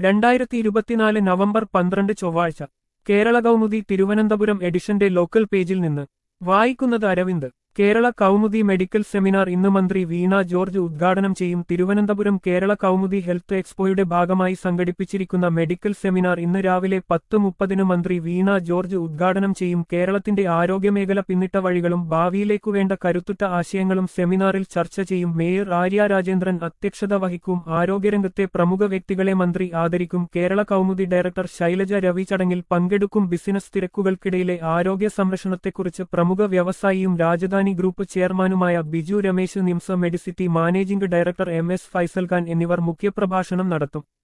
രണ്ടായിരത്തി ഇരുപത്തിനാല് നവംബർ പന്ത്രണ്ട് ചൊവ്വാഴ്ച കേരള കൗമുദി തിരുവനന്തപുരം എഡിഷന്റെ ലോക്കൽ പേജിൽ നിന്ന് വായിക്കുന്നത് അരവിന്ദ് കേരള കൗമുദി മെഡിക്കൽ സെമിനാർ ഇന്ന് മന്ത്രി വീണ ജോർജ് ഉദ്ഘാടനം ചെയ്യും തിരുവനന്തപുരം കേരള കൗമുദി ഹെൽത്ത് എക്സ്പോയുടെ ഭാഗമായി സംഘടിപ്പിച്ചിരിക്കുന്ന മെഡിക്കൽ സെമിനാർ ഇന്ന് രാവിലെ പത്ത് മുപ്പതിന് മന്ത്രി വീണ ജോർജ് ഉദ്ഘാടനം ചെയ്യും കേരളത്തിന്റെ ആരോഗ്യമേഖല പിന്നിട്ട വഴികളും ഭാവിയിലേക്കു വേണ്ട കരുത്തുറ്റ ആശയങ്ങളും സെമിനാറിൽ ചർച്ച ചെയ്യും മേയർ ആര്യ രാജേന്ദ്രൻ അധ്യക്ഷത വഹിക്കും ആരോഗ്യരംഗത്തെ പ്രമുഖ വ്യക്തികളെ മന്ത്രി ആദരിക്കും കേരള കൗമുദി ഡയറക്ടർ ശൈലജ രവി ചടങ്ങിൽ പങ്കെടുക്കും ബിസിനസ് തിരക്കുകൾക്കിടയിലെ ആരോഗ്യ സംരക്ഷണത്തെക്കുറിച്ച് പ്രമുഖ വ്യവസായിയും രാജധാനി ഗ്രൂപ്പ് ചെയർമാനുമായ Biju Ramesh NIMS Medicity managing director M S Faisal Khan എന്നിവർ മുഖ്യപ്രഭാഷണം നടത്തും